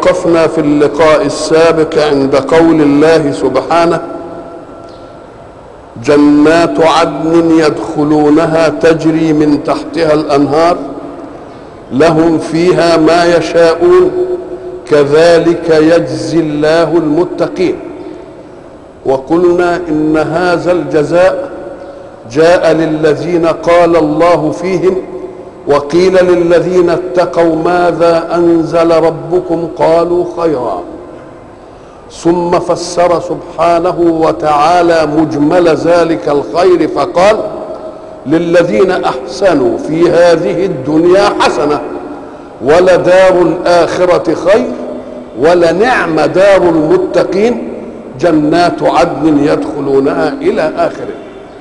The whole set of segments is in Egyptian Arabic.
توقفنا في اللقاء السابق عند قول الله سبحانه جنات عدن يدخلونها تجري من تحتها الانهار لهم فيها ما يشاءون كذلك يجزي الله المتقين وقلنا ان هذا الجزاء جاء للذين قال الله فيهم وقيل للذين اتقوا ماذا انزل ربكم قالوا خيرا ثم فسر سبحانه وتعالى مجمل ذلك الخير فقال للذين احسنوا في هذه الدنيا حسنه ولدار الاخره خير ولنعم دار المتقين جنات عدن يدخلونها الى اخره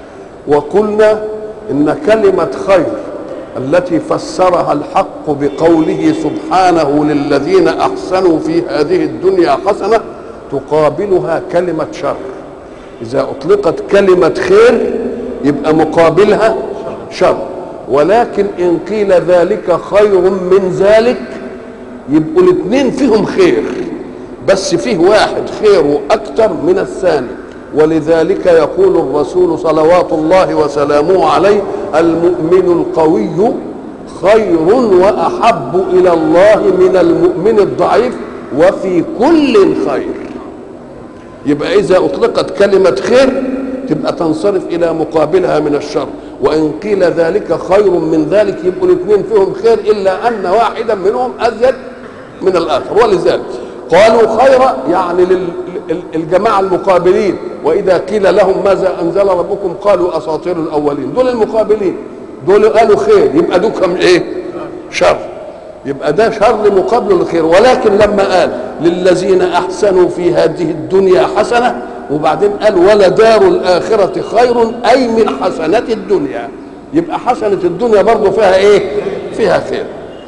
وقلنا ان كلمه خير التي فسرها الحق بقوله سبحانه للذين احسنوا في هذه الدنيا حسنه تقابلها كلمه شر اذا اطلقت كلمه خير يبقى مقابلها شر ولكن ان قيل ذلك خير من ذلك يبقوا الاثنين فيهم خير بس فيه واحد خيره اكثر من الثاني ولذلك يقول الرسول صلوات الله وسلامه عليه المؤمن القوي خير واحب الى الله من المؤمن الضعيف وفي كل خير يبقى اذا اطلقت كلمه خير تبقى تنصرف الى مقابلها من الشر وان قيل ذلك خير من ذلك يبقوا الاثنين فيهم خير الا ان واحدا منهم ازيد من الاخر ولذلك قالوا خيرا يعني للجماعه المقابلين واذا قيل لهم ماذا انزل ربكم قالوا اساطير الاولين دول المقابلين دول قالوا خير يبقى دوكم ايه شر يبقى ده شر مقابل للخير ولكن لما قال للذين احسنوا في هذه الدنيا حسنه وبعدين قال ولدار الاخره خير اي من حسنات الدنيا يبقى حسنه الدنيا برضه فيها ايه فيها خير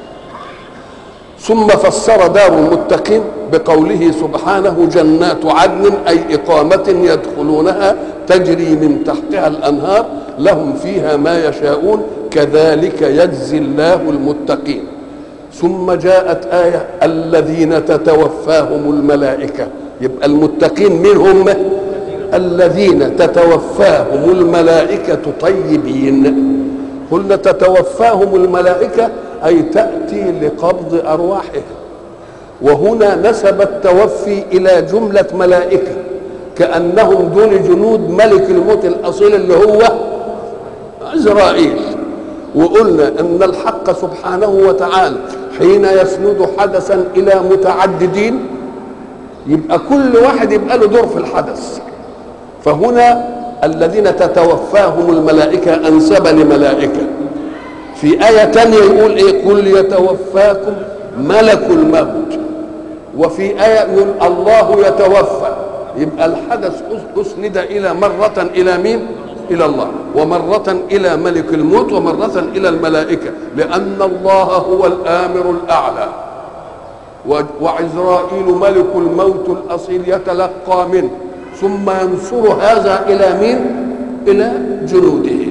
ثم فسر دار المتقين بقوله سبحانه جنات عدن اي اقامه يدخلونها تجري من تحتها الانهار لهم فيها ما يشاءون كذلك يجزي الله المتقين ثم جاءت ايه الذين تتوفاهم الملائكه يبقى المتقين منهم الذين تتوفاهم الملائكه طيبين قلنا تتوفاهم الملائكه اي تاتي لقبض ارواحهم وهنا نسب التوفي الى جمله ملائكه كانهم دول جنود ملك الموت الاصيل اللي هو عزرائيل وقلنا ان الحق سبحانه وتعالى حين يسند حدثا الى متعددين يبقى كل واحد يبقى له دور في الحدث فهنا الذين تتوفاهم الملائكه انسب لملائكه في آية تانية يقول إيه قل يتوفاكم ملك الموت وفي آية يقول الله يتوفى يبقى الحدث أسند إلى مرة إلى مين؟ إلى الله ومرة إلى ملك الموت ومرة إلى الملائكة لأن الله هو الآمر الأعلى وعزرائيل ملك الموت الأصيل يتلقى منه ثم ينصر هذا إلى مين؟ إلى جنوده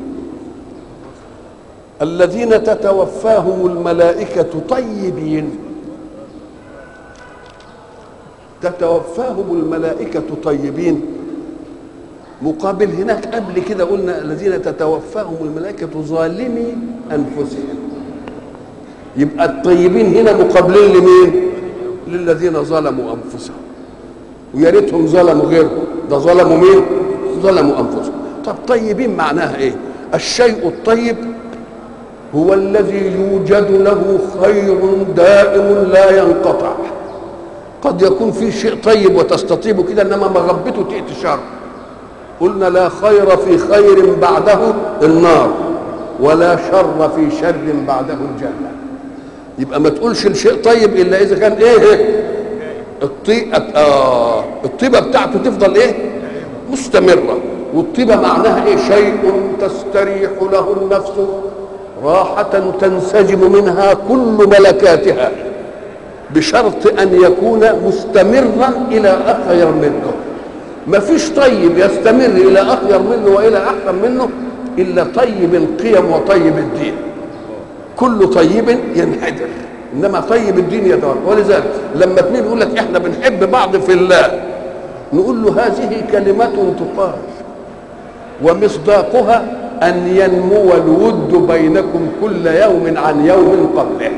الذين تتوفاهم الملائكة طيبين تتوفاهم الملائكة طيبين مقابل هناك قبل كده قلنا الذين تتوفاهم الملائكة ظالمي أنفسهم يبقى الطيبين هنا مقابلين لمين؟ للذين ظلموا أنفسهم ويا ريتهم ظلموا غيرهم ده ظلموا مين؟ ظلموا أنفسهم طب طيبين معناها إيه؟ الشيء الطيب هو الذي يوجد له خير دائم لا ينقطع قد يكون في شيء طيب وتستطيبه كده انما مغبته تاتي شر قلنا لا خير في خير بعده النار ولا شر في شر بعده الجنه يبقى ما تقولش الشيء طيب الا اذا كان ايه الطيبه آه الطيبه بتاعته تفضل ايه مستمره والطيبه معناها ايه شيء تستريح له النفس راحة تنسجم منها كل ملكاتها بشرط أن يكون مستمرا إلى أخير منه ما فيش طيب يستمر إلى أخير منه وإلى أحسن منه إلا طيب القيم وطيب الدين كل طيب ينحدر انما طيب الدين يتوفى ولذلك لما اثنين يقول لك احنا بنحب بعض في الله نقول له هذه كلمة تقال ومصداقها أن ينمو الود بينكم كل يوم عن يوم قبله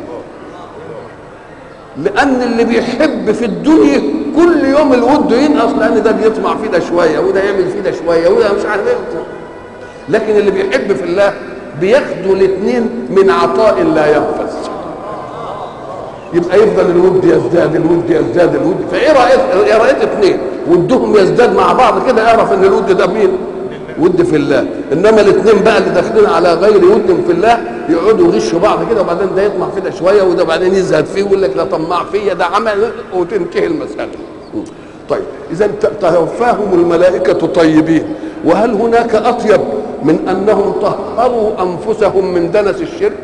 لأن اللي بيحب في الدنيا كل يوم الود ينقص لأن ده بيطمع في ده شوية وده يعمل في ده شوية وده مش عارف ايه لكن اللي بيحب في الله بياخدوا الاثنين من عطاء لا ينفذ يبقى يفضل الود يزداد الود يزداد الود فايه رايت ايه رايت اثنين ودهم يزداد مع بعض كده اعرف ان الود ده مين ود في الله انما الاثنين بقى اللي داخلين على غير ود في الله يقعدوا يغشوا بعض كده وبعدين ده يطمع في ده شويه وده بعدين يزهد فيه ويقول لك ده طماع فيا ده عمل وتنتهي المساله طيب اذا توفاهم الملائكه طيبين وهل هناك اطيب من انهم طهروا انفسهم من دنس الشرك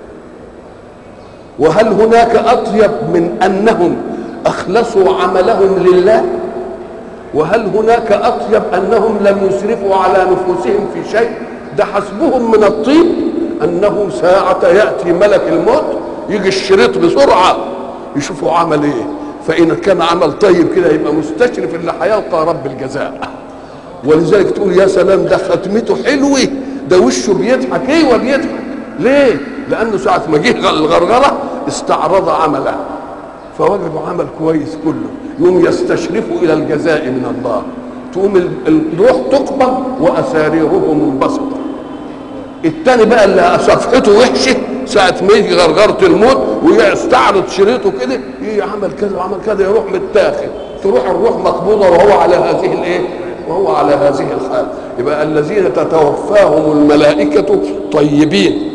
وهل هناك اطيب من انهم اخلصوا عملهم لله وهل هناك اطيب انهم لم يسرفوا على نفوسهم في شيء ده حسبهم من الطيب انه ساعة يأتي ملك الموت يجي الشريط بسرعة يشوفوا عمل ايه فإن كان عمل طيب كده يبقى مستشرف اللي هيلقى رب الجزاء ولذلك تقول يا سلام ده ختمته حلوة ده وشه بيضحك ايوه بيضحك ليه؟ لأنه ساعة ما جه الغرغرة استعرض عمله فوجدوا عمل كويس كله يوم يستشرفوا الى الجزاء من الله تقوم الروح تقبض واساريرهم منبسطه التاني بقى اللي صفحته وحشه ساعة ما يجي غرغرة الموت ويستعرض شريطه كده يجي عمل كذا وعمل كذا يروح متاخد تروح الروح مقبوضة وهو على هذه الايه؟ وهو على هذه الحال يبقى الذين تتوفاهم الملائكة طيبين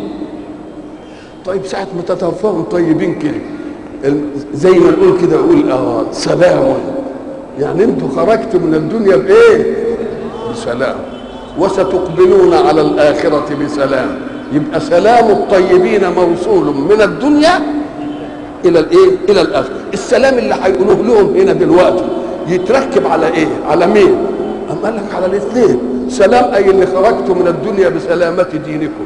طيب ساعة ما تتوفاهم طيبين كده زي ما نقول كده يقول اه سلام يعني انتوا خرجتوا من الدنيا بايه بسلام وستقبلون على الآخرة بسلام يبقى سلام الطيبين موصول من الدنيا إلى الإيه؟ إلى الآخرة السلام اللي هيقولوه لهم هنا دلوقتي يتركب على إيه؟ على مين؟ أم قال لك على الاثنين سلام أي اللي خرجتم من الدنيا بسلامة دينكم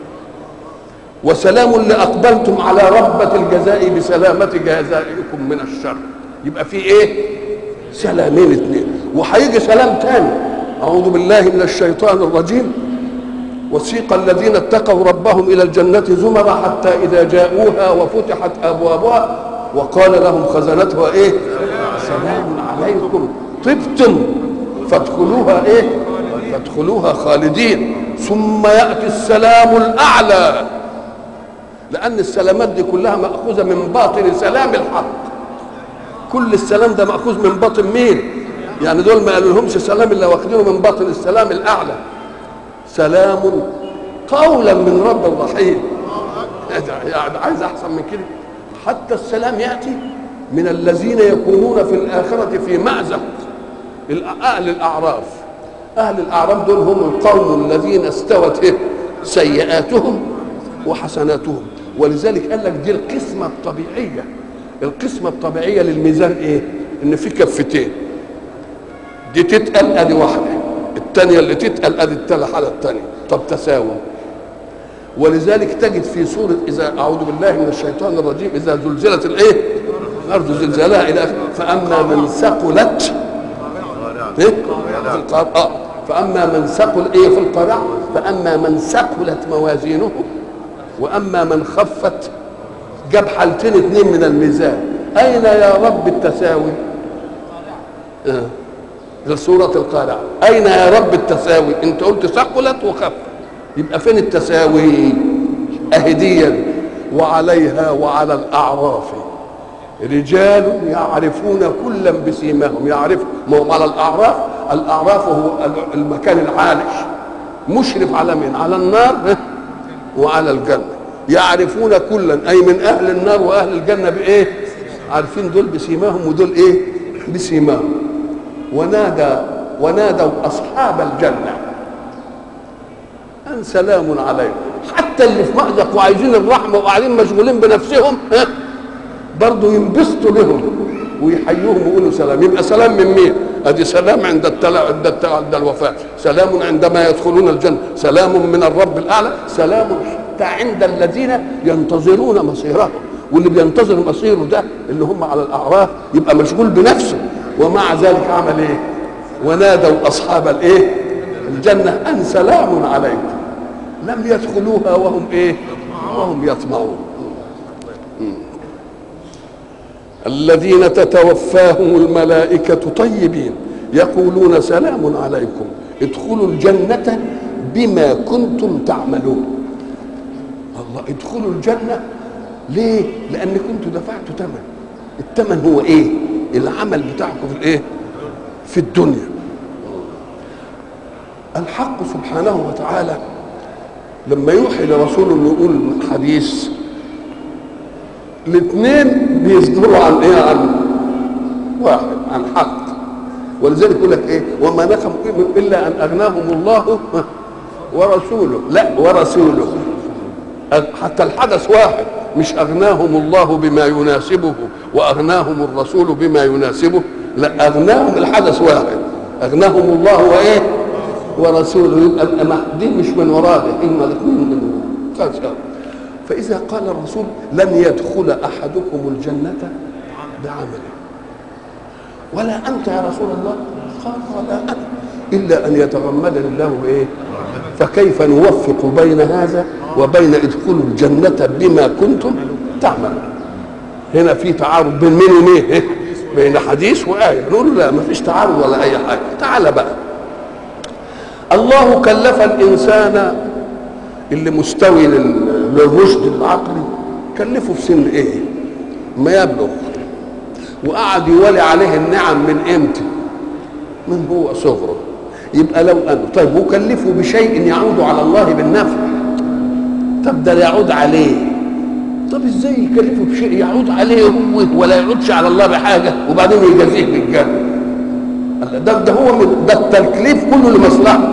وسلام اللي اقبلتم على ربة الجزاء بسلامة جزائكم من الشر يبقى في ايه سلامين اثنين وهيجي سلام تاني اعوذ بالله من الشيطان الرجيم وسيق الذين اتقوا ربهم الى الجنة زمرا حتى اذا جاءوها وفتحت ابوابها وقال لهم خزنتها ايه سلام عليكم طبتم فادخلوها ايه فادخلوها خالدين ثم ياتي السلام الاعلى لأن السلامات دي كلها مأخوذة من باطن سلام الحق كل السلام ده مأخوذ من باطن مين؟ يعني دول ما قالوا لهمش سلام إلا واخدينه من باطن السلام الأعلى سلام قولا من رب رحيم يعني عايز أحسن من كده حتى السلام يأتي من الذين يكونون في الآخرة في مأزق أهل الأعراف أهل الأعراف دول هم القوم الذين استوت سيئاتهم وحسناتهم ولذلك قال لك دي القسمة الطبيعية القسمة الطبيعية للميزان ايه ان في كفتين دي تتقل ادي واحدة الثانية اللي تتقل ادي الحالة الثانية طب تساوم ولذلك تجد في سورة إذا أعوذ بالله من الشيطان الرجيم إذا زلزلت الإيه؟ الأرض زلزالها إلى فأما من ثقلت إيه؟ في القارعة آه فأما من ثقل إيه في القارعة فأما من ثقلت موازينه واما من خفت جاب حالتين اثنين من الميزان اين يا رب التساوي آه. سورة القارعة أين يا رب التساوي أنت قلت ثقلت وخف يبقى فين التساوي أهديا وعليها وعلى الأعراف رجال يعرفون كلا بسيماهم يعرف ما هو على الأعراف الأعراف هو المكان العالش مشرف على من على النار وعلى الجنة يعرفون كلا أي من أهل النار وأهل الجنة بإيه عارفين دول بسيماهم ودول إيه بسيماهم ونادى ونادوا أصحاب الجنة أن سلام عليكم حتى اللي في مأزق وعايزين الرحمة وقاعدين مشغولين بنفسهم ها برضه ينبسطوا لهم ويحيوهم ويقولوا سلام يبقى سلام من مين؟ ادي سلام عند التلا عند التلا عند الوفاه، سلام عندما يدخلون الجنه، سلام من الرب الاعلى، سلام حتى عند الذين ينتظرون مصيرهم، واللي بينتظر مصيره ده اللي هم على الاعراف يبقى مشغول بنفسه ومع ذلك عمل ايه ونادوا اصحاب الايه الجنه ان سلام عليكم لم يدخلوها وهم ايه وهم يطمعون الذين تتوفاهم الملائكة طيبين يقولون سلام عليكم ادخلوا الجنة بما كنتم تعملون الله ادخلوا الجنة ليه؟ لأن كنتوا دفعتوا ثمن الثمن هو ايه؟ العمل بتاعكم في الايه؟ في الدنيا الحق سبحانه وتعالى لما يوحي لرسوله انه يقول حديث الاثنين بيصدروا عن ايه عن واحد عن حق ولذلك يقول لك ايه وما نقموا الا ان اغناهم الله ورسوله لا ورسوله حتى الحدث واحد مش اغناهم الله بما يناسبه واغناهم الرسول بما يناسبه لا اغناهم الحدث واحد اغناهم الله وايه ورسوله يبقى دي مش من وراه دي اما الاثنين من فإذا قال الرسول لن يدخل أحدكم الجنة بعمله ولا أنت يا رسول الله قال ولا أنا إلا أن يتغمدني الله بإيه فكيف نوفق بين هذا وبين ادخلوا الجنة بما كنتم تعملون هنا في تعارض بين مين ومين بين حديث وآية نقول لا ما فيش تعارض ولا أي حاجة تعال بقى الله كلف الإنسان اللي مستوي للرشد العقلي كلفه في سن ايه ما يبلغ وقعد يولي عليه النعم من امتى من هو صغره يبقى لو أنه طيب وكلفه بشيء يعود على الله بالنفع طب ده يعود عليه طب ازاي يكلفه بشيء يعود عليه هو ولا يعودش على الله بحاجه وبعدين يجازيه بالجنه ده ده هو من ده التكليف كله لمصلحته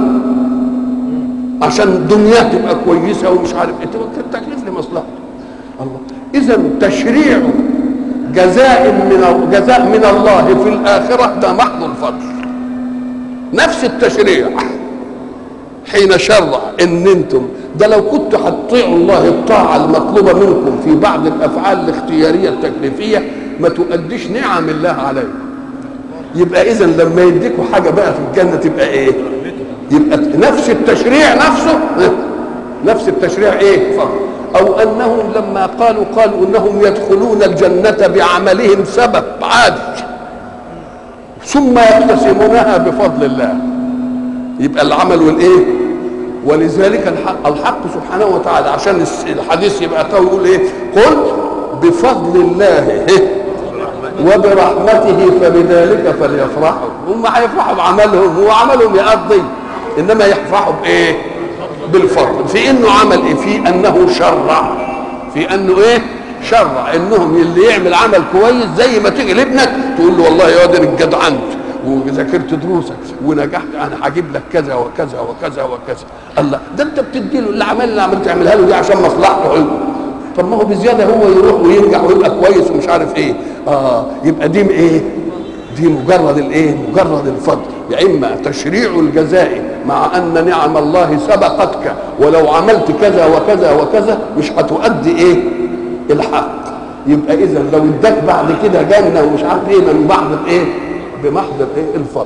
عشان دنياه تبقى كويسه ومش عارف ايه التكليف لمصلحته الله اذا تشريع جزاء من جزاء من الله في الاخره ده محض الفضل نفس التشريع حين شرع ان انتم ده لو كنتوا هتطيعوا الله الطاعه المطلوبه منكم في بعض الافعال الاختياريه التكليفيه ما تؤديش نعم الله عليكم يبقى اذا لما يديكوا حاجه بقى في الجنه تبقى ايه يبقى نفس التشريع نفسه نفس التشريع ايه فضل او انهم لما قالوا قالوا انهم يدخلون الجنه بعملهم سبب عادي ثم يقتسمونها بفضل الله يبقى العمل والايه ولذلك الحق, الحق سبحانه وتعالى عشان الحديث يبقى قوي يقول ايه قل بفضل الله وبرحمته فبذلك فليفرحوا هم هيفرحوا بعملهم هو عملهم يقضي انما يفرحوا بايه بالفضل في انه عمل ايه في انه شرع في انه ايه شرع انهم اللي يعمل عمل كويس زي ما تيجي لابنك تقول له والله يا واد جدعنت وذاكرت دروسك ونجحت انا هجيب لك كذا وكذا وكذا وكذا الله ده انت بتدي له الاعمال اللي عملت تعملها له دي عشان مصلحته هو طب ما هو بزياده هو يروح وينجح ويبقى كويس ومش عارف ايه اه يبقى دي ايه دي مجرد الايه مجرد الفضل يا اما تشريع الجزاء مع ان نعم الله سبقتك ولو عملت كذا وكذا وكذا مش هتؤدي ايه الحق يبقى اذا لو اداك بعد كده جنه ومش عارف ايه من بعض الايه بمحض الايه الفضل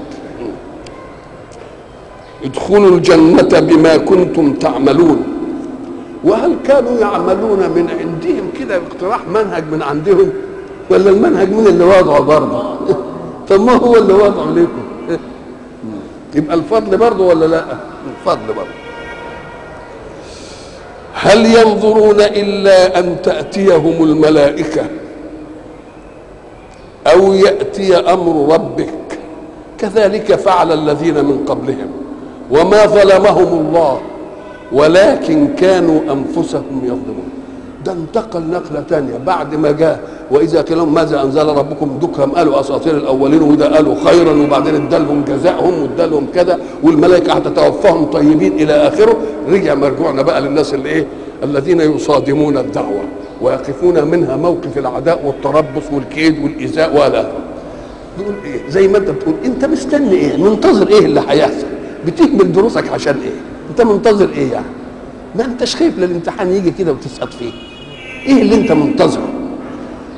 ادخلوا الجنة بما كنتم تعملون وهل كانوا يعملون من عندهم كده باقتراح منهج من عندهم ولا المنهج من اللي وضعه برضه طب ما هو اللي وضعه لكم يبقى الفضل برضه ولا لا الفضل برضه هل ينظرون الا ان تاتيهم الملائكه او ياتي امر ربك كذلك فعل الذين من قبلهم وما ظلمهم الله ولكن كانوا انفسهم يظلمون ده انتقل نقله تانية بعد ما جاء واذا قيل لهم ماذا انزل ربكم دكهم قالوا اساطير الاولين وده قالوا خيرا وبعدين ادالهم جزائهم وادالهم كذا والملائكه هتتوفاهم طيبين الى اخره رجع مرجوعنا بقى للناس اللي ايه الذين يصادمون الدعوه ويقفون منها موقف العداء والتربص والكيد والايذاء ولا بيقول ايه زي ما انت بتقول انت مستني ايه منتظر ايه اللي هيحصل بتهمل دروسك عشان ايه انت منتظر ايه يعني ما انتش خايف للامتحان يجي كده وتسقط فيه ايه اللي انت منتظره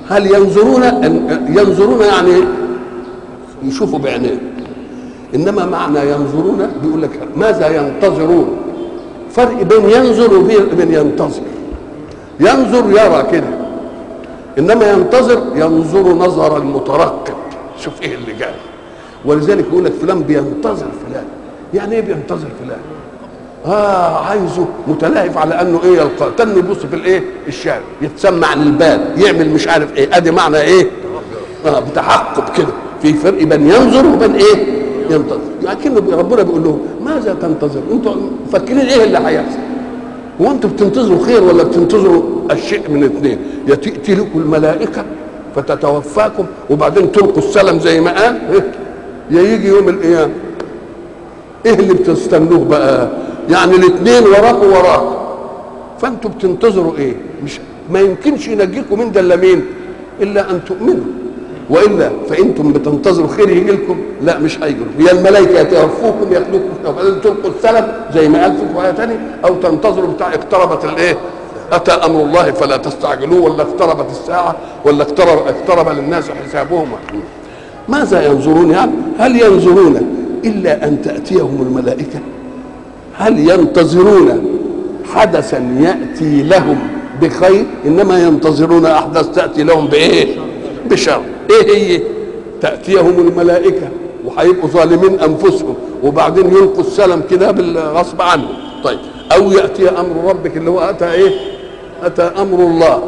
هل ينظرون ينظرون يعني يشوفوا بعينيه انما معنى ينظرون بيقول لك ماذا ينتظرون فرق بين ينظر وبين ينتظر ينظر يرى كده انما ينتظر ينظر نظر المترقب شوف ايه اللي جاي ولذلك يقول لك فلان بينتظر فلان يعني ايه بينتظر فلان اه عايزه متلهف على انه ايه يلقى تنه يبص في الايه الشارع يتسمع عن الباب يعمل مش عارف ايه ادي معنى ايه اه بتحقق كده في فرق بين ينظر وبين ايه ينتظر لكن ربنا بيقول لهم ماذا تنتظر انتوا مفكرين ايه اللي هيحصل هو انتوا بتنتظروا خير ولا بتنتظروا الشيء من اثنين يا تاتي لكم الملائكه فتتوفاكم وبعدين تلقوا السلم زي ما قال يا يجي يوم القيامه ايه اللي بتستنوه بقى يعني الاثنين وراكوا وراكوا فانتوا بتنتظروا ايه مش ما يمكنش ينجيكم من ده الا مين الا ان تؤمنوا والا فانتم بتنتظروا خير يجي لكم لا مش هيجي لكم هي الملائكه يتوفوكم ياخذوكم وبعدين تلقوا السلم زي ما قال في ايه ثانيه او تنتظروا بتاع اقتربت الايه اتى امر الله فلا تستعجلوه ولا اقتربت الساعه ولا اقترب اقترب للناس حسابهم ماذا ينظرون يعني هل ينظرون الا ان تاتيهم الملائكه هل ينتظرون حدثا ياتي لهم بخير انما ينتظرون احداث تاتي لهم بايه بشر ايه هي تاتيهم الملائكه وهيبقوا ظالمين انفسهم وبعدين يلقوا السلم كده بالغصب عنهم طيب او ياتي امر ربك اللي هو اتى ايه اتى امر الله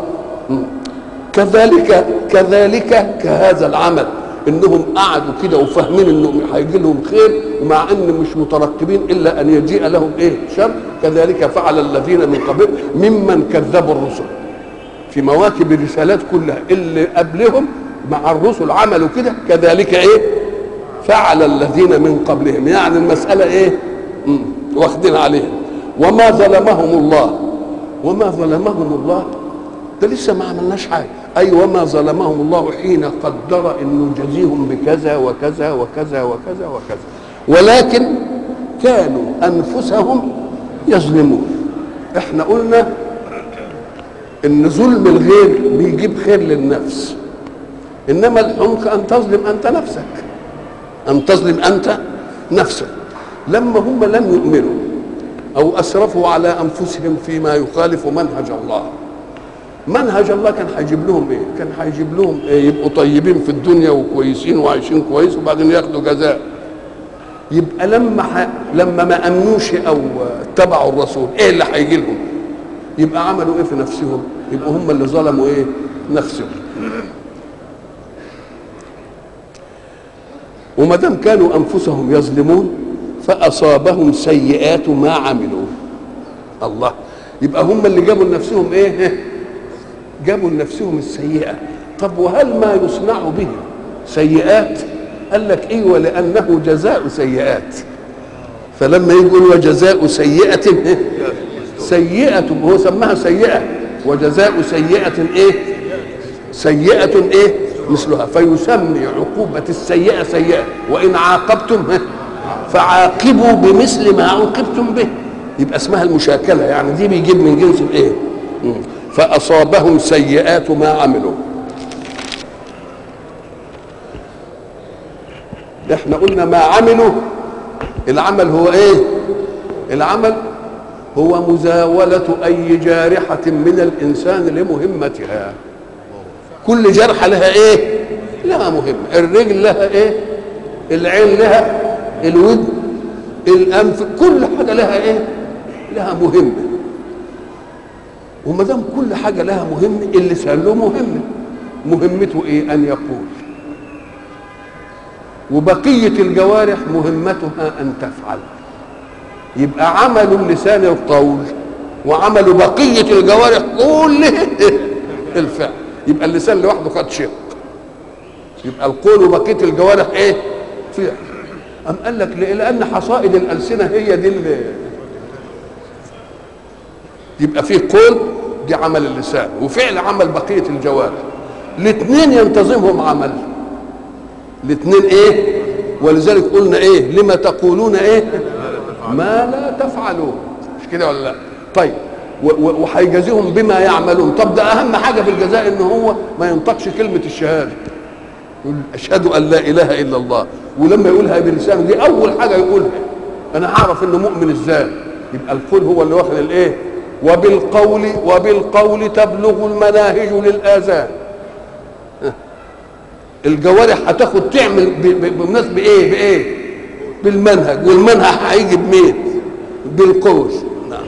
كذلك كذلك كهذا العمل انهم قعدوا كده وفاهمين انه هيجي لهم خير ومع ان مش مترقبين الا ان يجيء لهم ايه شر كذلك فعل الذين من قبل ممن كذبوا الرسل في مواكب الرسالات كلها اللي قبلهم مع الرسل عملوا كده كذلك ايه فعل الذين من قبلهم يعني المساله ايه مم. واخدين عليها وما ظلمهم الله وما ظلمهم الله ده لسه ما عملناش حاجه اي وما ظلمهم الله حين قدر انه يجازيهم بكذا وكذا وكذا وكذا وكذا ولكن كانوا انفسهم يظلمون احنا قلنا ان ظلم الغير بيجيب خير للنفس انما الحمق ان تظلم انت نفسك ان تظلم انت نفسك لما هم لم يؤمنوا او اسرفوا على انفسهم فيما يخالف منهج الله منهج الله كان هيجيب لهم ايه؟ كان هيجيب لهم إيه؟ يبقوا طيبين في الدنيا وكويسين وعايشين كويس وبعدين ياخدوا جزاء. يبقى لما ح... لما ما امنوش او اتبعوا الرسول ايه اللي هيجي لهم؟ يبقى عملوا ايه في نفسهم؟ يبقوا هم اللي ظلموا ايه؟ نفسهم. وما دام كانوا انفسهم يظلمون فاصابهم سيئات ما عملوا. الله يبقى هم اللي جابوا لنفسهم ايه؟ جابوا لنفسهم السيئة طب وهل ما يصنع به سيئات قال لك ايه ولأنه جزاء سيئات فلما يقول وجزاء سيئة سيئة هو سماها سيئة وجزاء سيئة ايه سيئة ايه مثلها فيسمي عقوبة السيئة سيئة وإن عاقبتم فعاقبوا بمثل ما عوقبتم به يبقى اسمها المشاكلة يعني دي بيجيب من جنس الايه فأصابهم سيئات ما عملوا احنا قلنا ما عملوا العمل هو ايه العمل هو مزاولة أي جارحة من الإنسان لمهمتها كل جرحة لها ايه لها مهمة الرجل لها ايه العين لها الودن الأنف كل حاجة لها ايه لها مهمة وما دام كل حاجه لها مهمه اللسان له مهمه مهمته ايه ان يقول وبقيه الجوارح مهمتها ان تفعل يبقى عمل اللسان القول وعمل بقيه الجوارح كله الفعل يبقى اللسان لوحده خد شق يبقى القول وبقيه الجوارح ايه فعل أم قال لك لأن حصائد الألسنة هي دي اللي يبقى فيه قول دي عمل اللسان وفعل عمل بقيه الجوارح الاثنين ينتظمهم عمل الاثنين ايه ولذلك قلنا ايه لما تقولون ايه ما لا تفعلون مش كده ولا لا طيب وهيجازيهم بما يعملون طب ده اهم حاجه في الجزاء ان هو ما ينطقش كلمه الشهاده يقول اشهد ان لا اله الا الله ولما يقولها بلسانه دي اول حاجه يقولها انا هعرف انه مؤمن ازاي يبقى القول هو اللي واخد الايه وبالقول وبالقول تبلغ المناهج للاذان الجوارح هتاخد تعمل بمناسبه بايه بايه بالمنهج والمنهج هيجي بمين بالقول نعم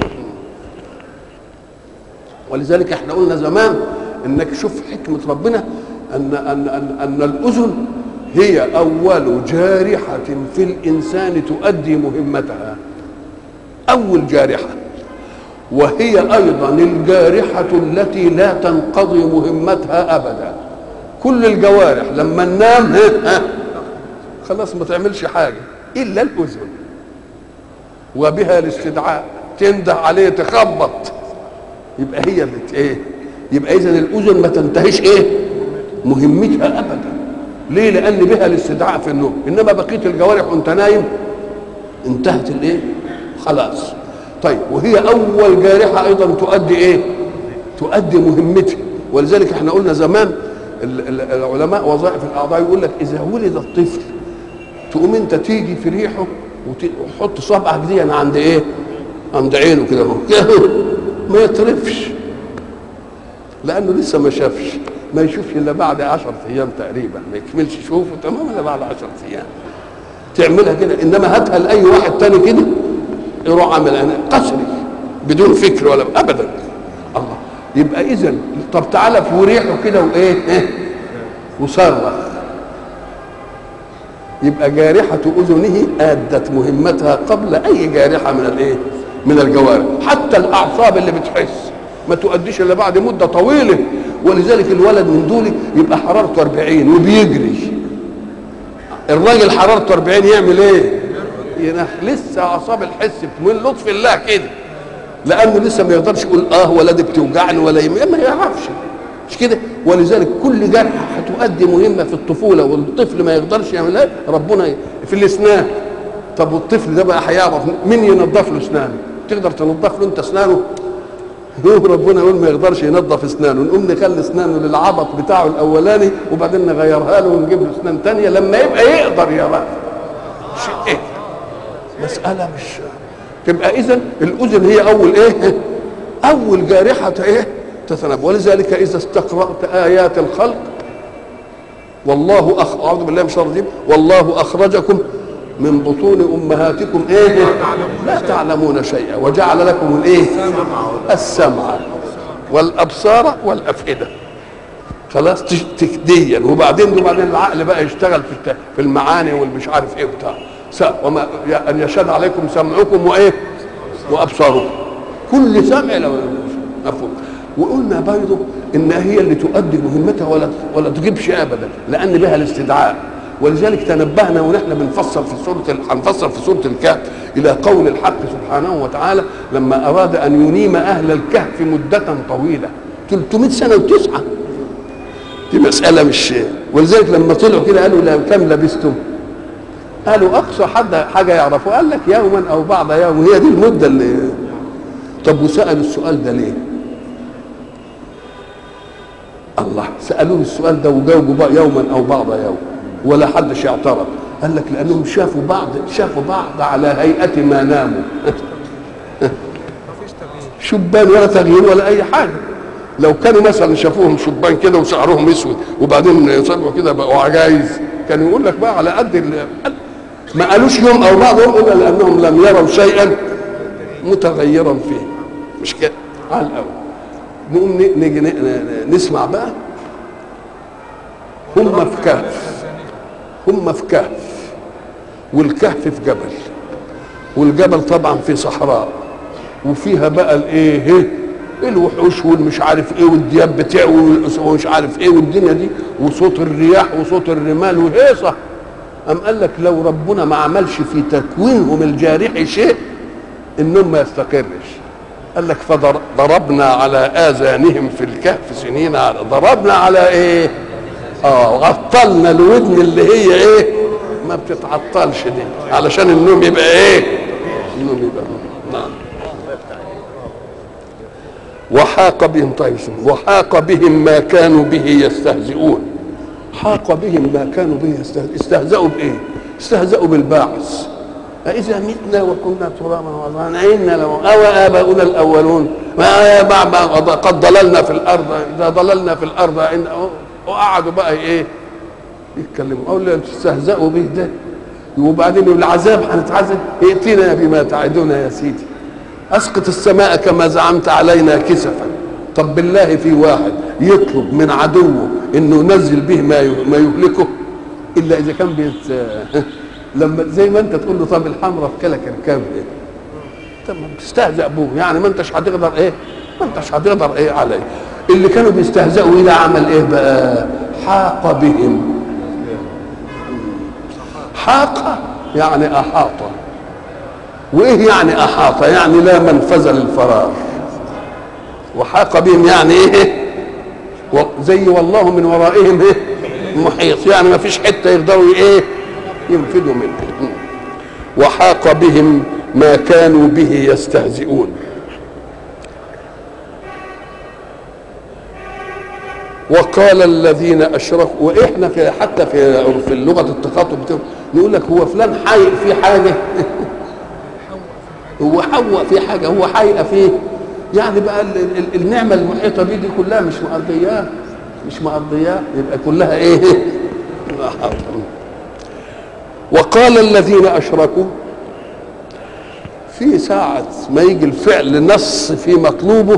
ولذلك احنا قلنا زمان انك شوف حكمه ربنا ان ان ان, أن الاذن هي اول جارحه في الانسان تؤدي مهمتها اول جارحه وهي ايضا الجارحه التي لا تنقضي مهمتها ابدا كل الجوارح لما ننام خلاص ما تعملش حاجه الا الاذن وبها الاستدعاء تنده عليه تخبط يبقى هي بت ايه يبقى اذا الاذن ما تنتهيش ايه مهمتها ابدا ليه لان بها الاستدعاء في النوم انما بقيه الجوارح وانت نايم انتهت الايه خلاص طيب وهي اول جارحه ايضا تؤدي ايه تؤدي مهمتها ولذلك احنا قلنا زمان العلماء وظائف الاعضاء يقول لك اذا ولد الطفل تقوم انت تيجي في ريحه وتحط صبعك دي أنا عند ايه عند عينه كده اهو ما يطرفش لانه لسه ما شافش ما يشوفش الا بعد 10 ايام تقريبا ما يكملش يشوفه تمام الا بعد 10 ايام تعملها كده انما هاتها لاي واحد تاني كده يروح عامل انا قسري بدون فكر ولا ابدا الله يبقى اذا طب تعالى في ريحه كده وايه إيه؟ وصرخ يبقى جارحة أذنه أدت مهمتها قبل أي جارحة من الإيه؟ من الجوارح، حتى الأعصاب اللي بتحس ما تؤديش إلا بعد مدة طويلة ولذلك الولد من دول يبقى حرارته 40 وبيجري. الراجل حرارته 40 يعمل إيه؟ ينح لسه أعصاب الحس من لطف الله كده. لأنه لسه ما يقدرش يقول آه ولا دي بتوجعني ولا يم... ما يعرفش. مش كده ولذلك كل جرح هتؤدي مهمه في الطفوله والطفل ما يقدرش يعملها ربنا في الاسنان طب والطفل ده بقى هيعرف مين ينظف له اسنانه تقدر تنظف له انت اسنانه يقول ربنا يقول ما يقدرش ينظف اسنانه نقوم نخلي اسنانه للعبط بتاعه الاولاني وبعدين نغيرها له ونجيب له اسنان ثانيه لما يبقى يقدر يا شيء ايه مساله مش تبقى اذا الاذن هي اول ايه اول جارحه ايه تتنبأ ولذلك إذا استقرأت آيات الخلق والله أخ... أعوذ بالله من الشيطان الرجيم والله أخرجكم من بطون أمهاتكم إيه لا تعلمون شيئا وجعل لكم الإيه السمع والأبصار والأفئدة خلاص تكديا وبعدين وبعدين العقل بقى يشتغل في في المعاني والمش عارف ايه بتاع وما ان يشهد عليكم سمعكم وايه وابصاركم كل سمع لو مفهوم وقلنا برضه ان هي اللي تؤدي مهمتها ولا ولا تجيبش ابدا لان بها الاستدعاء ولذلك تنبهنا ونحن بنفسر في سوره هنفسر في سوره الكهف الى قول الحق سبحانه وتعالى لما اراد ان ينيم اهل الكهف مده طويله 300 سنه وتسعه دي مساله مش ولذلك لما طلعوا كده قالوا لا كم لبستم قالوا اقصى حد حاجه يعرفوا قال لك يوما او بعض يوم هي دي المده اللي طب وسالوا السؤال ده ليه؟ الله سالوه السؤال ده وجاوبوا بقى يوما او بعض يوم ولا حدش يعترض قال لك لانهم شافوا بعض شافوا بعض على هيئه ما ناموا شبان ولا تغيير ولا اي حاجه لو كانوا مثلا شافوهم شبان كده وشعرهم اسود وبعدين يصبحوا كده بقوا عجايز كانوا يقول لك بقى على قد ما قالوش يوم او بعض يوم الا لانهم لم يروا شيئا متغيرا فيه مش كده على الاول نقوم نيجي نسمع بقى هم في كهف هم في كهف والكهف في جبل والجبل طبعا في صحراء وفيها بقى الايه الوحوش والمش عارف ايه والدياب بتاعه ومش عارف ايه والدنيا دي وصوت الرياح وصوت الرمال وهيصه أم قال لك لو ربنا ما عملش في تكوينهم الجارح شيء النوم ما يستقرش قال لك فضربنا على اذانهم في الكهف سنين على ضربنا على ايه اه عطلنا الودن اللي هي ايه ما بتتعطلش دي علشان النوم يبقى ايه النوم يبقى نعم وحاق بهم طيب وحاق بهم ما كانوا به يستهزئون حاق بهم ما كانوا به يستهزئون استهزأوا بإيه؟ استهزأوا بالباعث أإذا متنا وكنا ترابا وعظاما أئنا لو أو آباؤنا الأولون ما قد ضللنا في الأرض إذا ضللنا في الأرض إن وقعدوا بقى إيه؟ يتكلموا أقول له تستهزأوا به ده وبعدين العذاب هنتعذب ائتنا بما تعدنا يا سيدي اسقط السماء كما زعمت علينا كسفا طب بالله في واحد يطلب من عدوه انه ينزل به ما ما يهلكه الا اذا كان بيت لما زي ما انت تقول له طب الحمراء في كلك الكبد طب ما بتستهزأ بوه يعني ما انتش هتقدر ايه ما انتش هتقدر ايه عليه اللي كانوا بيستهزئوا الى عمل ايه بقى حاق بهم حاق يعني احاط وايه يعني احاط يعني لا منفذ للفراغ وحاق بهم يعني ايه زي والله من ورائهم ايه محيط يعني ما فيش حته يقدروا ايه ينفذوا منه وحاق بهم ما كانوا به يستهزئون وقال الذين اشركوا واحنا في حتى في في لغه التخاطب نقول لك هو فلان حي في حاجه هو حوق في حاجه هو حيقه فيه يعني بقى ال ال النعمه المحيطه بيه دي كلها مش مقضياه مش مقضياه يبقى كلها ايه وقال الذين اشركوا في ساعة ما يجي الفعل نص في مطلوبه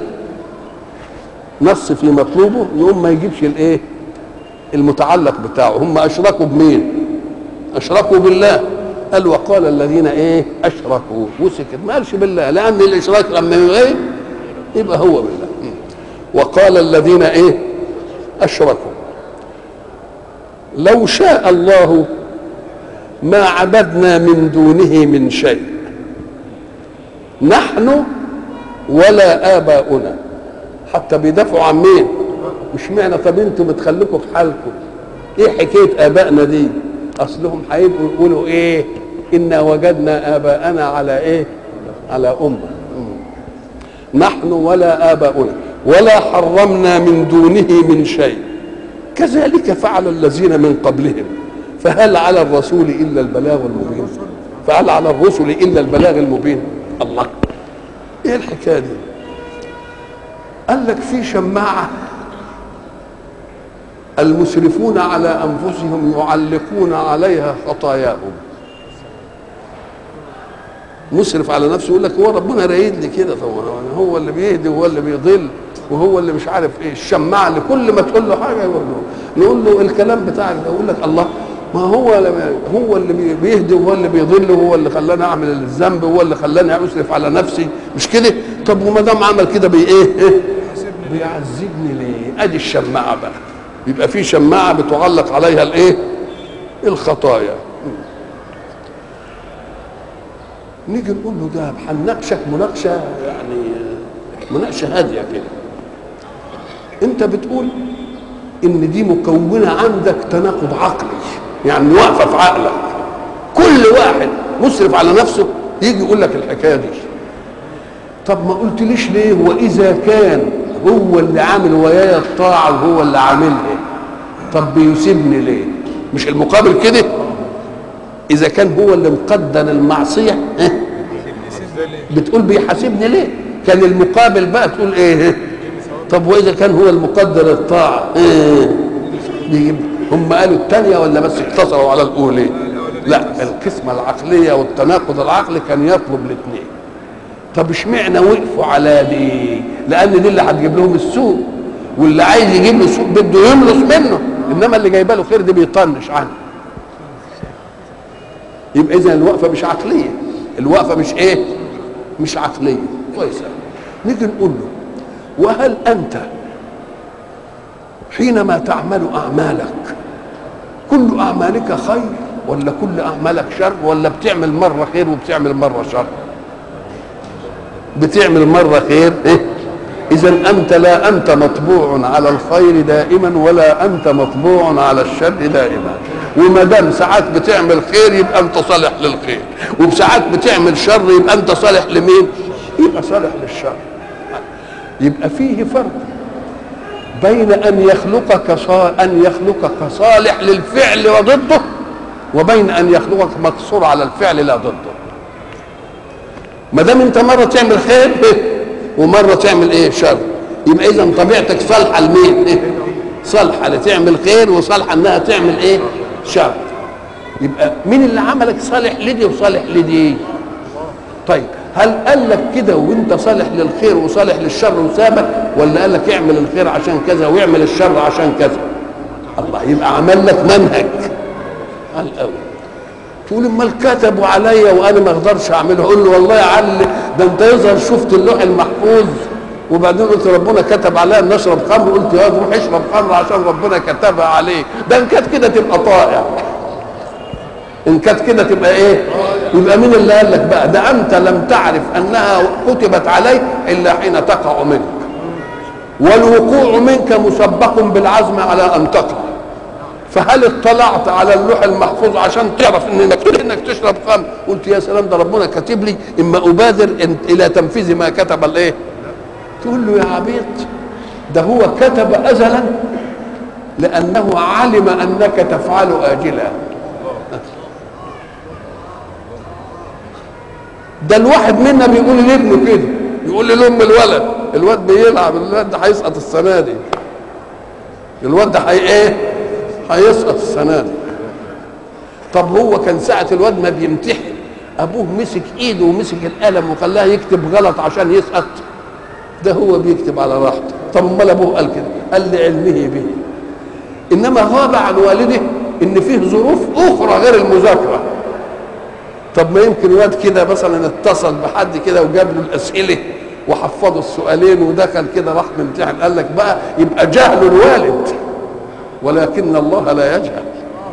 نص في مطلوبه يقوم ما يجيبش الايه المتعلق بتاعه هم اشركوا بمين اشركوا بالله قال وقال الذين ايه اشركوا وسكت ما قالش بالله لان الاشراك لما ايه يبقى هو بالله وقال الذين ايه اشركوا لو شاء الله ما عبدنا من دونه من شيء نحن ولا اباؤنا حتى بيدافعوا عن مين مش معنى طب انتوا بتخليكم في حالكم ايه حكايه ابائنا دي اصلهم هيبقوا يقولوا ايه انا وجدنا اباءنا على ايه على امه نحن ولا اباؤنا ولا حرمنا من دونه من شيء كذلك فعل الذين من قبلهم فهل على الرسول الا البلاغ المبين فهل على الرسل الا البلاغ المبين الله ايه الحكايه دي قال لك في شماعه المسرفون على انفسهم يعلقون عليها خطاياهم مسرف على نفسه يقول لك هو ربنا رايد لي كده طبعا هو اللي بيهدي وهو اللي بيضل وهو اللي مش عارف ايه الشماعه اللي كل ما تقول له حاجه يقول له نقول له الكلام بتاعك ده يقول لك الله ما هو هو اللي بيهدي وهو اللي بيضل وهو اللي خلاني اعمل الذنب وهو اللي خلاني اسرف على نفسي مش كده طب وما دام عمل كده بي ايه بيعذبني ليه ادي الشماعه بقى يبقى في شماعه بتعلق عليها الايه الخطايا نيجي نقول له ده هنناقشك مناقشه يعني مناقشه هاديه كده انت بتقول ان دي مكونه عندك تناقض عقلي يعني واقفه في عقلك كل واحد مسرف على نفسه يجي يقول لك الحكايه دي طب ما قلتليش ليه واذا كان هو اللي عامل ويايا الطاعه وهو اللي عاملها طب بيسيبني ليه مش المقابل كده اذا كان هو اللي مقدر المعصيه اه بتقول بيحاسبني ليه كان المقابل بقى تقول ايه طب واذا كان هو المقدر الطاعه اه بيجيب هم قالوا الثانيه ولا بس اقتصروا على الاولى لا القسمه العقليه والتناقض العقلي كان يطلب الاثنين طب اشمعنى وقفوا على دي لان دي اللي هتجيب لهم السوق واللي عايز يجيب له السوق بده يملص منه انما اللي جايبه له خير دي بيطنش عنه يبقى اذا الوقفه مش عقليه الوقفه مش ايه مش عقليه كويس نيجي نقول له وهل انت حينما تعمل اعمالك كل اعمالك خير ولا كل اعمالك شر ولا بتعمل مره خير وبتعمل مره شر بتعمل مره خير إيه؟ اذا انت لا انت مطبوع على الخير دائما ولا انت مطبوع على الشر دائما وما دام ساعات بتعمل خير يبقى انت صالح للخير وبساعات بتعمل شر يبقى انت صالح لمين يبقى صالح للشر يبقى فيه فرق بين ان يخلقك صا... ان يخلقك صالح للفعل وضده وبين ان يخلقك مقصور على الفعل لا ضده ما دام انت مره تعمل خير ومره تعمل ايه شر يبقى اذا طبيعتك صالحه لمين صالحه لتعمل خير وصالحه انها تعمل ايه شر يبقى مين اللي عملك صالح لدي وصالح لدي طيب هل قال لك كده وانت صالح للخير وصالح للشر وسابك ولا قال لك اعمل الخير عشان كذا واعمل الشر عشان كذا الله يبقى عمل لك منهج قال قوي تقول امال كتبوا عليا وانا ما اقدرش اعمله اقول له والله يا علي ده انت يظهر شفت اللوح المحفوظ وبعدين قلت ربنا كتب عليا ان اشرب خمر قلت يا روح اشرب خمر عشان ربنا كتبها عليك ده ان كانت كده تبقى طائع ان كانت كده تبقى ايه يبقى مين اللي قال لك بقى ده انت لم تعرف انها كتبت عليك الا حين تقع منك والوقوع منك مسبق بالعزم على ان تقع فهل اطلعت على اللوح المحفوظ عشان تعرف انك انك تشرب خمر قلت يا سلام ده ربنا كاتب لي اما ابادر الى تنفيذ ما كتب الايه تقول له يا عبيط ده هو كتب ازلا لانه علم انك تفعل اجلا ده الواحد منا بيقول لابنه كده يقول لام الولد الواد بيلعب الواد ده هيسقط السنه دي الواد ده هي ايه هيسقط السنه دي طب هو كان ساعه الواد ما بيمتحن ابوه مسك ايده ومسك القلم وخلاه يكتب غلط عشان يسقط ده هو بيكتب على راحته طب امال ابوه قال كده قال لعلمه به انما غاب عن والده ان فيه ظروف اخرى غير المذاكره طب ما يمكن واد كده مثلا اتصل بحد كده وجاب له الاسئله وحفظه السؤالين ودخل كده راح ممتحن قال لك بقى يبقى جهل الوالد ولكن الله لا يجهل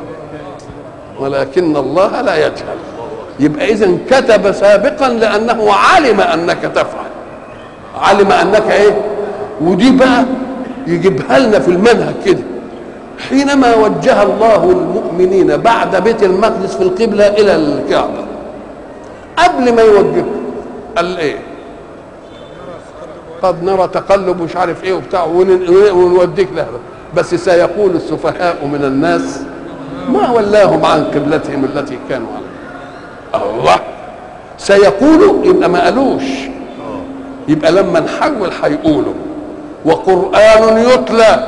ولكن الله لا يجهل يبقى اذا كتب سابقا لانه علم انك تفعل علم انك ايه ودي بقى يجيبها لنا في المنهج كده حينما وجه الله المؤمنين بعد بيت المقدس في القبلة إلى الكعبة قبل ما يوجهه قال إيه قد نرى تقلب مش عارف ايه وبتاع ونوديك لها بس سيقول السفهاء من الناس ما ولاهم عن قبلتهم التي كانوا عليها الله سيقولوا يبقى ما قالوش يبقى لما نحول هيقولوا وقرآن يتلى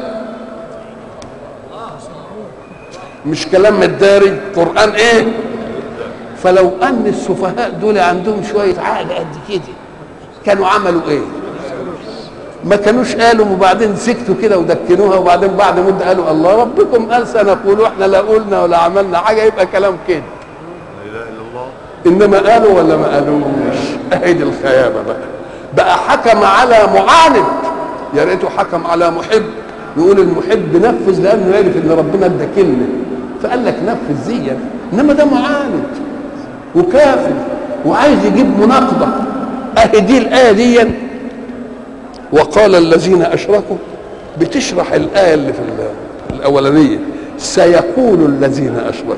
مش كلام مداري قرآن ايه فلو ان السفهاء دول عندهم شوية عقل قد كده كانوا عملوا ايه ما كانوش قالوا وبعدين سكتوا كده ودكنوها وبعدين بعد مده قالوا الله ربكم قال سنقول احنا لا قلنا ولا عملنا حاجه يبقى كلام كده لا اله الا الله انما قالوا ولا ما قالوش اهي دي الخيابه بقى بقى حكم على معاند يا ريته حكم على محب يقول المحب نفذ لانه يعرف ان ربنا ادى كلمه فقال لك نفذ زيك انما ده معاند وكافر وعايز يجيب مناقضه اهي دي الايه دي وقال الذين اشركوا بتشرح الايه اللي في الاولانيه سيقول الذين اشركوا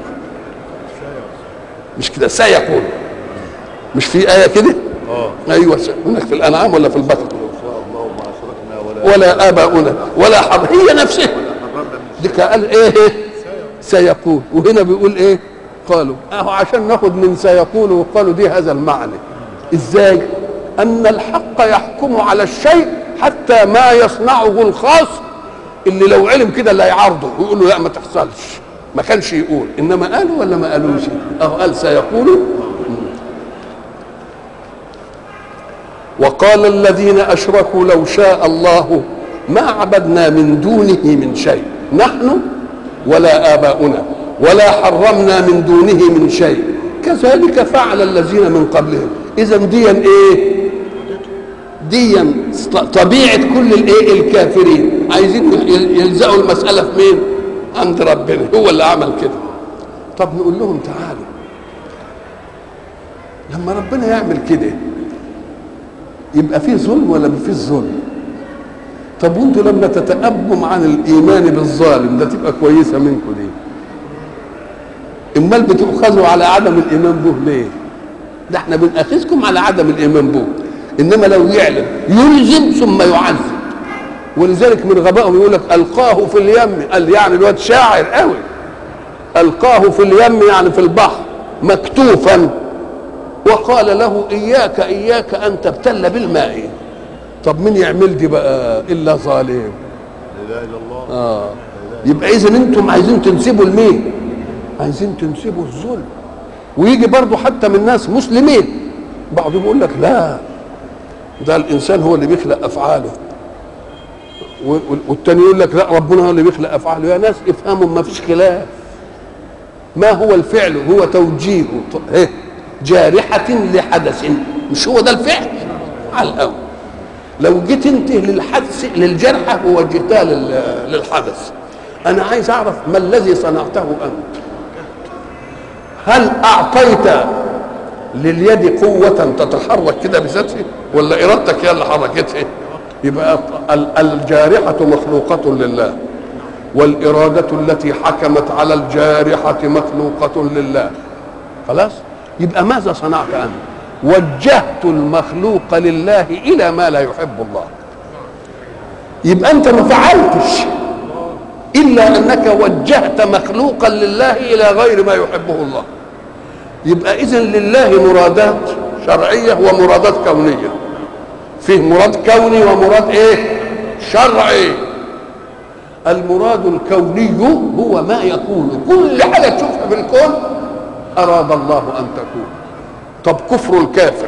مش كده سيقول مش في ايه كده اه ايوه هناك في الانعام ولا في البقره لو شاء الله ما اشركنا ولا ولا اباؤنا ولا حر هي نفسها حرمنا من دي قال ايه سيقول وهنا بيقول ايه قالوا اهو عشان ناخد من سيقول وقالوا دي هذا المعنى ازاي ان الحق يحكم على الشيء حتى ما يصنعه الخاص اللي لو علم كده اللي هيعارضه ويقول له لا ما تحصلش ما كانش يقول انما قالوا ولا ما قالوش اهو قال سيقولوا وقال الذين اشركوا لو شاء الله ما عبدنا من دونه من شيء نحن ولا اباؤنا ولا حرمنا من دونه من شيء كذلك فعل الذين من قبلهم اذا ديا ايه ديا طبيعه كل الايه الكافرين عايزين يلزقوا المساله في مين عند ربنا هو اللي عمل كده طب نقول لهم تعالوا لما ربنا يعمل كده يبقى فيه ظلم ولا ما فيش ظلم طب وانتوا لما تتأبوا عن الايمان بالظالم ده تبقى كويسه منكم دي امال بتؤخذوا على عدم الايمان به ليه ده احنا بنأخذكم على عدم الايمان به انما لو يعلم يلزم ثم يعذب ولذلك من غبائهم يقول لك القاه في اليم قال يعني الواد شاعر قوي القاه في اليم يعني في البحر مكتوفا وقال له اياك اياك ان تبتل بالماء طب مين يعمل دي بقى الا ظالم لا اله الا الله اه يبقى اذا انتم عايزين تنسبوا لمين عايزين تنسبوا الظلم ويجي برضه حتى من ناس مسلمين بعضهم يقول لك لا ده الانسان هو اللي بيخلق افعاله و- والتاني يقول لك لا ربنا هو اللي بيخلق افعاله يا ناس افهموا ما فيش خلاف ما هو الفعل هو توجيه ط- إيه؟ جارحة لحدث مش هو ده الفعل على الأول لو جيت انت للحدث للجرحى ووجهتها لل- للحدث انا عايز اعرف ما الذي صنعته انت هل اعطيت لليد قوة تتحرك كده بذاتها ولا ارادتك هي اللي حركتها يبقى ال- الجارحة مخلوقة لله والإرادة التي حكمت على الجارحة مخلوقة لله خلاص يبقى ماذا صنعت أنت وجهت المخلوق لله إلى ما لا يحب الله يبقى أنت ما فعلتش إلا أنك وجهت مخلوقا لله إلى غير ما يحبه الله يبقى إذن لله مرادات شرعية ومرادات كونية فيه مراد كوني ومراد إيه شرعي المراد الكوني هو ما يكون كل حاجة تشوفها في الكون أراد الله أن تكون طب كفر الكافر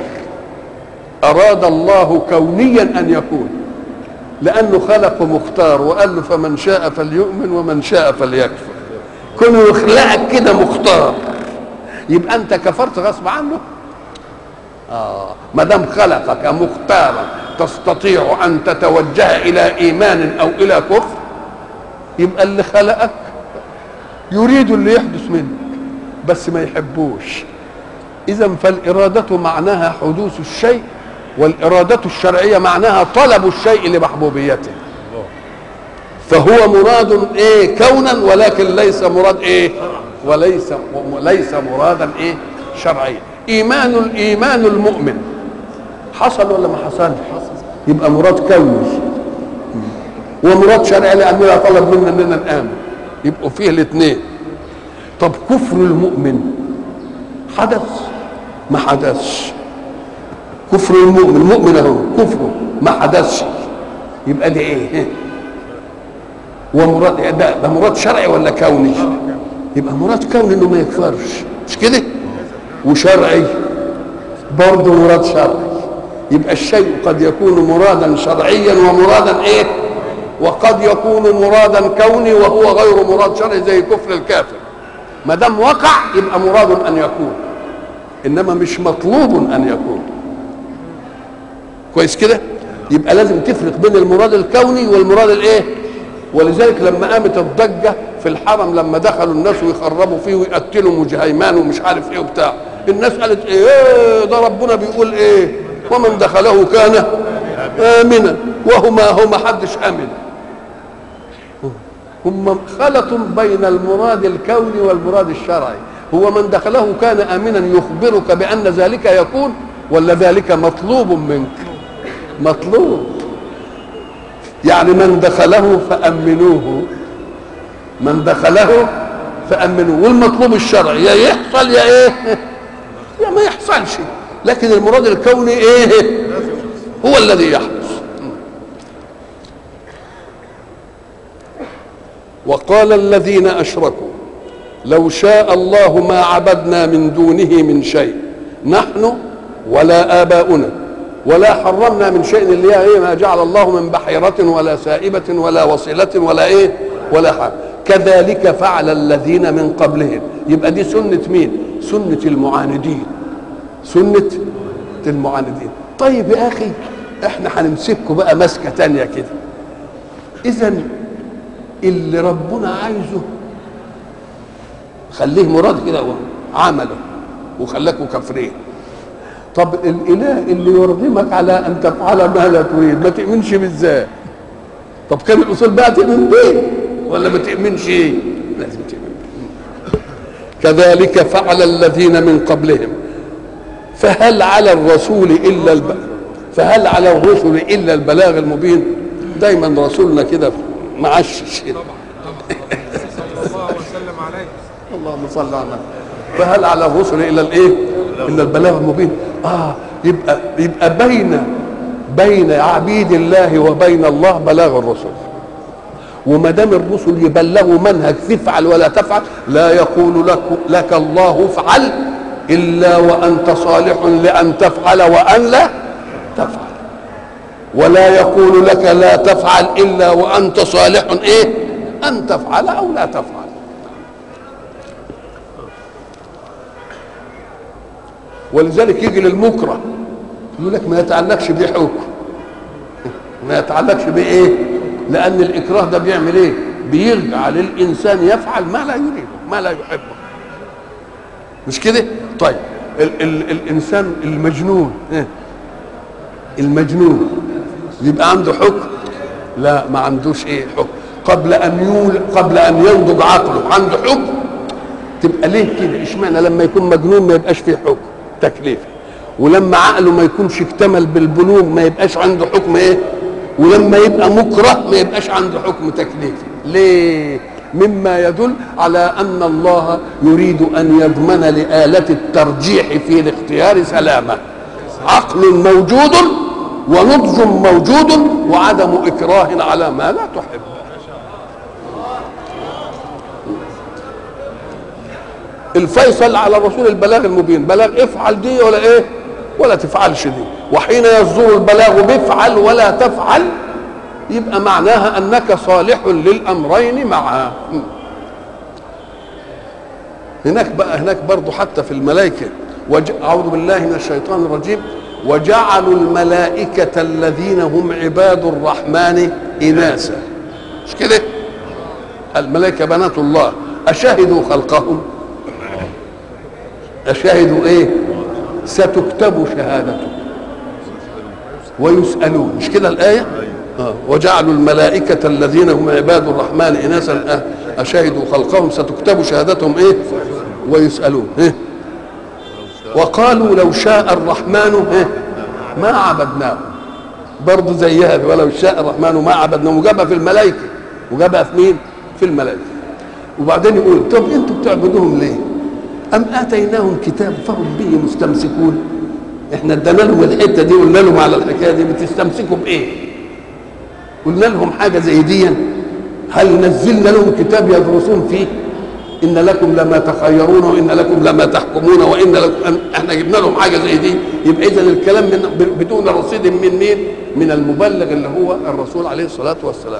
أراد الله كونيا أن يكون لأنه خلق مختار وقال له فمن شاء فليؤمن ومن شاء فليكفر كونه يخلقك كده مختار يبقى أنت كفرت غصب عنه آه ما دام خلقك مختارا تستطيع أن تتوجه إلى إيمان أو إلى كفر يبقى اللي خلقك يريد اللي يحدث منك بس ما يحبوش اذا فالاراده معناها حدوث الشيء والاراده الشرعيه معناها طلب الشيء لمحبوبيته فهو مراد ايه كونا ولكن ليس مراد ايه وليس ليس مرادا ايه شرعيا ايمان الايمان المؤمن حصل ولا ما حصلش يبقى مراد كوني ومراد شرعي لاننا طلب منا اننا نامن يبقوا فيه الاثنين طب كفر المؤمن حدث ما حدثش كفر المؤمن مؤمن اهو كفره ما حدثش يبقى ده ايه ومراد ده, ده مراد شرعي ولا كوني يبقى مراد كوني انه ما يكفرش مش كده وشرعي برضه مراد شرعي يبقى الشيء قد يكون مرادا شرعيا ومرادا ايه وقد يكون مرادا كوني وهو غير مراد شرعي زي كفر الكافر ما دام وقع يبقى مراد ان يكون انما مش مطلوب ان يكون كويس كده يبقى لازم تفرق بين المراد الكوني والمراد الايه ولذلك لما قامت الضجه في الحرم لما دخلوا الناس ويخربوا فيه ويقتلوا مجهيمان ومش عارف ايه وبتاع الناس قالت ايه ده ربنا بيقول ايه ومن دخله كان امنا وهما هو ما حدش امن هم خلط بين المراد الكوني والمراد الشرعي هو من دخله كان امنا يخبرك بان ذلك يكون ولا ذلك مطلوب منك مطلوب يعني من دخله فامنوه من دخله فامنوه والمطلوب الشرعي يا يحصل يا ايه يا ما يحصلش لكن المراد الكوني ايه هو الذي يحدث وقال الذين اشركوا لو شاء الله ما عبدنا من دونه من شيء نحن ولا اباؤنا ولا حرمنا من شيء اللي هي ايه ما جعل الله من بحيرة ولا سائبة ولا وصلة ولا ايه ولا حاجة كذلك فعل الذين من قبلهم يبقى دي سنة مين سنة المعاندين سنة المعاندين طيب يا اخي احنا هنمسككم بقى مسكة تانية كده اذا اللي ربنا عايزه خليه مراد كده عمله وخلاكوا كافرين طب الاله اللي يرغمك على ان تفعل ما لا تريد ما تؤمنش بالذات طب كان الاصول بقى تؤمن بيه ولا ما تؤمنش ايه لازم تؤمن بيه. كذلك فعل الذين من قبلهم فهل على الرسول الا الب... فهل على الرسل الا البلاغ المبين دايما رسولنا كده معشش طبعا طبعا صلى الله وسلم عليه اللهم صل على النبي فهل على الرسل الا الايه الا البلاغ المبين اه يبقى يبقى بين بين عبيد الله وبين الله بلاغ الرسل وما دام الرسل يبلغوا منهج تفعل ولا تفعل لا يقول لك لك الله افعل الا وانت صالح لان تفعل وان لا تفعل ولا يقول لك لا تفعل الا وانت صالح ايه ان تفعل او لا تفعل ولذلك يجي للمكره يقول لك ما يتعلقش بيه حكم ما يتعلقش بايه لان الاكراه ده بيعمل ايه بيجعل الانسان يفعل ما لا يريده ما لا يحبه مش كده طيب ال ال الانسان المجنون إيه؟ المجنون يبقى عنده حكم لا ما عندوش ايه حكم قبل ان يول قبل ان ينضج عقله عنده حكم تبقى ليه كده اشمعنى لما يكون مجنون ما يبقاش فيه حكم تكليفي ولما عقله ما يكونش اكتمل بالبلوغ ما يبقاش عنده حكم ايه ولما يبقى مكره ما يبقاش عنده حكم تكليفي ليه مما يدل على ان الله يريد ان يضمن لآلة الترجيح في الاختيار سلامة عقل موجود ونضج موجود وعدم اكراه على ما لا تحب الفيصل على الرسول البلاغ المبين بلاغ افعل دي ولا ايه ولا تفعلش دي وحين يصدر البلاغ بافعل ولا تفعل يبقى معناها انك صالح للامرين معا هناك بقى هناك برضه حتى في الملائكه وج... اعوذ بالله من الشيطان الرجيم وجعلوا الملائكه الذين هم عباد الرحمن اناثا مش كده الملائكه بنات الله اشهدوا خلقهم أشاهدوا إيه؟ ستكتب شهادته ويسألون مش كده الآية؟ آه. وجعلوا الملائكة الذين هم عباد الرحمن إناثا آه. أشهدوا خلقهم ستكتب شهادتهم إيه؟ ويسألون إيه؟ وقالوا لو شاء الرحمن إيه؟ ما عبدناه برضه زيها ولو شاء الرحمن ما عبدناه وجابها في الملائكة وجابها في مين؟ في الملائكة وبعدين يقول طب انتوا بتعبدوهم ليه؟ أم آتيناهم كتاب فهم به مستمسكون احنا ادينا لهم الحته دي قلنا لهم على الحكايه دي بتستمسكوا بايه؟ قلنا لهم حاجه زي دي هل نزلنا لهم كتاب يدرسون فيه؟ ان لكم لما تخيرون وان لكم لما تحكمون وان لكم احنا جبنا لهم حاجه زي دي يبقى اذا الكلام من بدون رصيد من مين؟ من المبلغ اللي هو الرسول عليه الصلاه والسلام.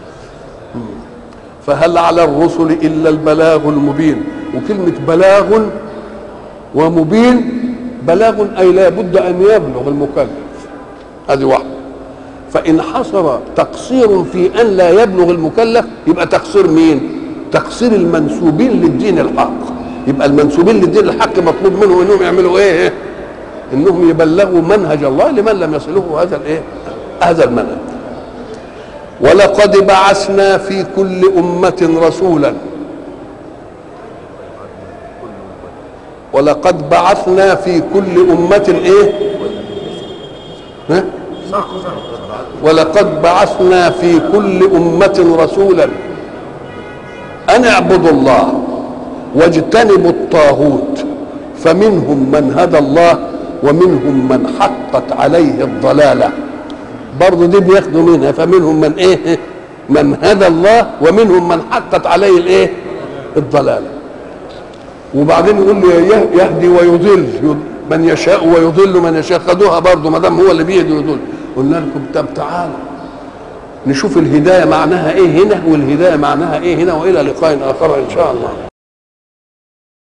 فهل على الرسل الا البلاغ المبين وكلمه بلاغ ومبين بلاغ اي لا بد ان يبلغ المكلف هذه واحده فان حصل تقصير في ان لا يبلغ المكلف يبقى تقصير مين تقصير المنسوبين للدين الحق يبقى المنسوبين للدين الحق مطلوب منهم انهم يعملوا ايه انهم يبلغوا منهج الله لمن لم يصله هذا الايه هذا المنهج ولقد بعثنا في كل أمة رسولا ولقد بعثنا في كل أمة إيه؟ ها؟ ولقد بعثنا في كل أمة رسولا أن اعبدوا الله واجتنبوا الطاغوت فمنهم من هدى الله ومنهم من حقت عليه الضلاله برضه دي بياخدوا منها فمنهم من ايه من هدى الله ومنهم من حقت عليه الايه الضلاله وبعدين يقول له يهدي ويضل من يشاء ويضل من يشاء خدوها برضه ما دام هو اللي بيهدي ويضل قلنا لكم طب تعالوا نشوف الهدايه معناها ايه هنا والهدايه معناها ايه هنا والى لقاء اخر ان شاء الله